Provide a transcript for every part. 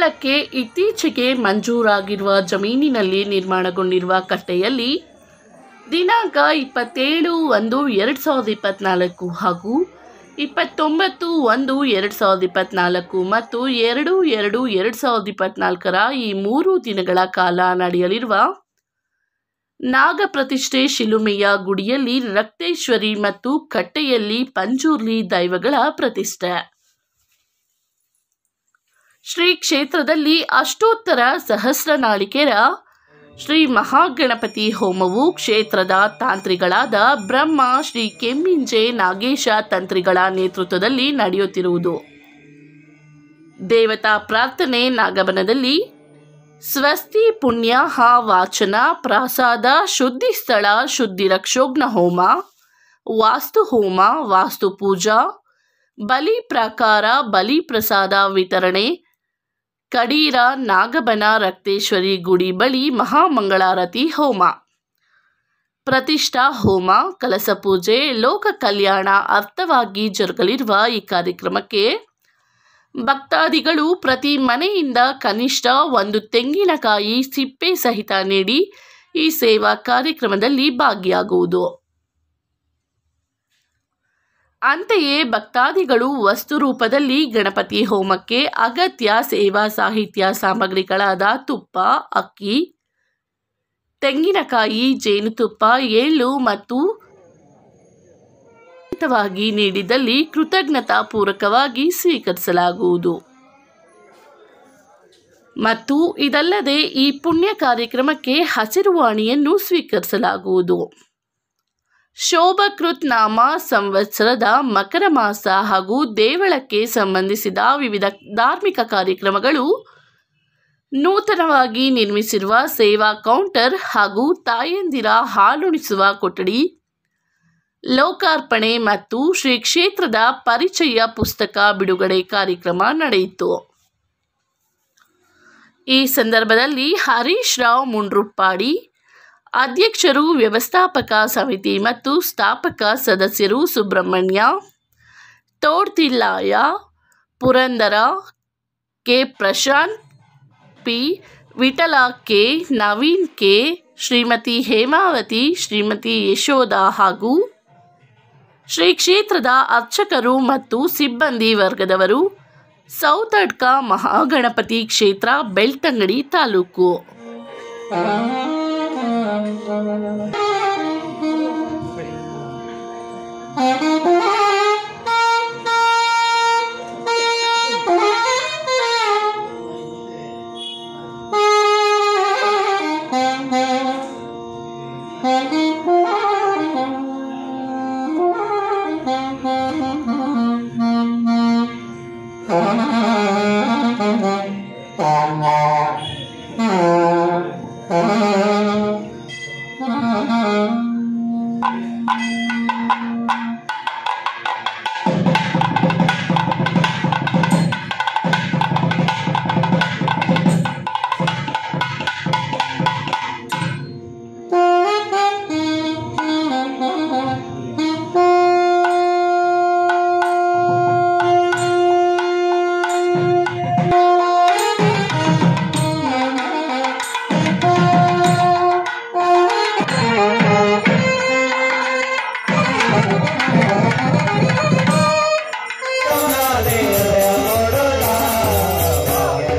ದೇವಳಕ್ಕೆ ಇತ್ತೀಚೆಗೆ ಮಂಜೂರಾಗಿರುವ ಜಮೀನಿನಲ್ಲಿ ನಿರ್ಮಾಣಗೊಂಡಿರುವ ಕಟ್ಟೆಯಲ್ಲಿ ದಿನಾಂಕ ಇಪ್ಪತ್ತೇಳು ಒಂದು ಎರಡು ಸಾವಿರದ ಇಪ್ಪತ್ತ್ನಾಲ್ಕು ಹಾಗೂ ಇಪ್ಪತ್ತೊಂಬತ್ತು ಒಂದು ಎರಡು ಸಾವಿರದ ಇಪ್ಪತ್ತ್ನಾಲ್ಕು ಮತ್ತು ಎರಡು ಎರಡು ಎರಡು ಸಾವಿರದ ಇಪ್ಪತ್ತ್ನಾಲ್ಕರ ಈ ಮೂರು ದಿನಗಳ ಕಾಲ ನಡೆಯಲಿರುವ ನಾಗ ಪ್ರತಿಷ್ಠೆ ಶಿಲುಮೆಯ ಗುಡಿಯಲ್ಲಿ ರಕ್ತೇಶ್ವರಿ ಮತ್ತು ಕಟ್ಟೆಯಲ್ಲಿ ಪಂಜುರ್ಲಿ ದೈವಗಳ ಪ್ರತಿಷ್ಠೆ ಶ್ರೀ ಕ್ಷೇತ್ರದಲ್ಲಿ ಅಷ್ಟೋತ್ತರ ಸಹಸ್ರ ನಾಳಿಕೆರ ಶ್ರೀ ಮಹಾಗಣಪತಿ ಹೋಮವು ಕ್ಷೇತ್ರದ ತಾಂತ್ರಿಗಳಾದ ಬ್ರಹ್ಮ ಶ್ರೀ ಕೆಮ್ಮಿಂಜೆ ನಾಗೇಶ ತಂತ್ರಿಗಳ ನೇತೃತ್ವದಲ್ಲಿ ನಡೆಯುತ್ತಿರುವುದು ದೇವತಾ ಪ್ರಾರ್ಥನೆ ನಾಗಬನದಲ್ಲಿ ಸ್ವಸ್ತಿ ಪುಣ್ಯ ವಾಚನ ಪ್ರಸಾದ ಶುದ್ಧಿ ಸ್ಥಳ ಶುದ್ಧಿ ರಕ್ಷೋಗ್ನ ಹೋಮ ವಾಸ್ತು ಹೋಮ ವಾಸ್ತು ಪೂಜಾ ಬಲಿ ಪ್ರಾಕಾರ ಬಲಿ ಪ್ರಸಾದ ವಿತರಣೆ ಕಡೀರ ನಾಗಬನ ರಕ್ತೇಶ್ವರಿ ಗುಡಿ ಬಳಿ ಮಹಾಮಂಗಳಾರತಿ ಹೋಮ ಪ್ರತಿಷ್ಠಾ ಹೋಮ ಕಲಸ ಪೂಜೆ ಲೋಕ ಕಲ್ಯಾಣ ಅರ್ಥವಾಗಿ ಜರುಗಲಿರುವ ಈ ಕಾರ್ಯಕ್ರಮಕ್ಕೆ ಭಕ್ತಾದಿಗಳು ಪ್ರತಿ ಮನೆಯಿಂದ ಕನಿಷ್ಠ ಒಂದು ತೆಂಗಿನಕಾಯಿ ಸಿಪ್ಪೆ ಸಹಿತ ನೀಡಿ ಈ ಸೇವಾ ಕಾರ್ಯಕ್ರಮದಲ್ಲಿ ಭಾಗಿಯಾಗುವುದು ಅಂತೆಯೇ ಭಕ್ತಾದಿಗಳು ವಸ್ತು ರೂಪದಲ್ಲಿ ಗಣಪತಿ ಹೋಮಕ್ಕೆ ಅಗತ್ಯ ಸೇವಾ ಸಾಹಿತ್ಯ ಸಾಮಗ್ರಿಗಳಾದ ತುಪ್ಪ ಅಕ್ಕಿ ತೆಂಗಿನಕಾಯಿ ಜೇನುತುಪ್ಪ ಎಳ್ಳು ಮತ್ತು ವಾಗಿ ನೀಡಿದಲ್ಲಿ ಕೃತಜ್ಞತಾ ಪೂರ್ವಕವಾಗಿ ಸ್ವೀಕರಿಸಲಾಗುವುದು ಮತ್ತು ಇದಲ್ಲದೆ ಈ ಪುಣ್ಯ ಕಾರ್ಯಕ್ರಮಕ್ಕೆ ಹಸಿರುವಾಣಿಯನ್ನು ಸ್ವೀಕರಿಸಲಾಗುವುದು ಶೋಭಕೃತ್ ನಾಮ ಸಂವತ್ಸರದ ಮಕರ ಮಾಸ ಹಾಗೂ ದೇವಳಕ್ಕೆ ಸಂಬಂಧಿಸಿದ ವಿವಿಧ ಧಾರ್ಮಿಕ ಕಾರ್ಯಕ್ರಮಗಳು ನೂತನವಾಗಿ ನಿರ್ಮಿಸಿರುವ ಸೇವಾ ಕೌಂಟರ್ ಹಾಗೂ ತಾಯಂದಿರ ಹಾಲುಣಿಸುವ ಕೊಠಡಿ ಲೋಕಾರ್ಪಣೆ ಮತ್ತು ಶ್ರೀ ಕ್ಷೇತ್ರದ ಪರಿಚಯ ಪುಸ್ತಕ ಬಿಡುಗಡೆ ಕಾರ್ಯಕ್ರಮ ನಡೆಯಿತು ಈ ಸಂದರ್ಭದಲ್ಲಿ ಹರೀಶ್ ರಾವ್ ಮುಂಡ್ರುಪ್ಪಾಡಿ ಅಧ್ಯಕ್ಷರು ವ್ಯವಸ್ಥಾಪಕ ಸಮಿತಿ ಮತ್ತು ಸ್ಥಾಪಕ ಸದಸ್ಯರು Subrahmanya Todthillaya Purandara K Prashanth P Vittala K Naveen K Shrimati Hemavathi Shrimati Yashoda ಹಾಗೂ ಶ್ರೀ ಕ್ಷೇತ್ರದ ಅರ್ಚಕರು ಮತ್ತು ಸಿಬ್ಬಂದಿ ವರ್ಗದವರು ಸೌತಡ್ಕ ಮಹಾಗಣಪತಿ ಕ್ಷೇತ್ರ ಬೆಳ್ತಂಗಡಿ ತಾಲೂಕು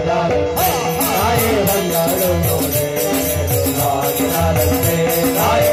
ತಾಯಿ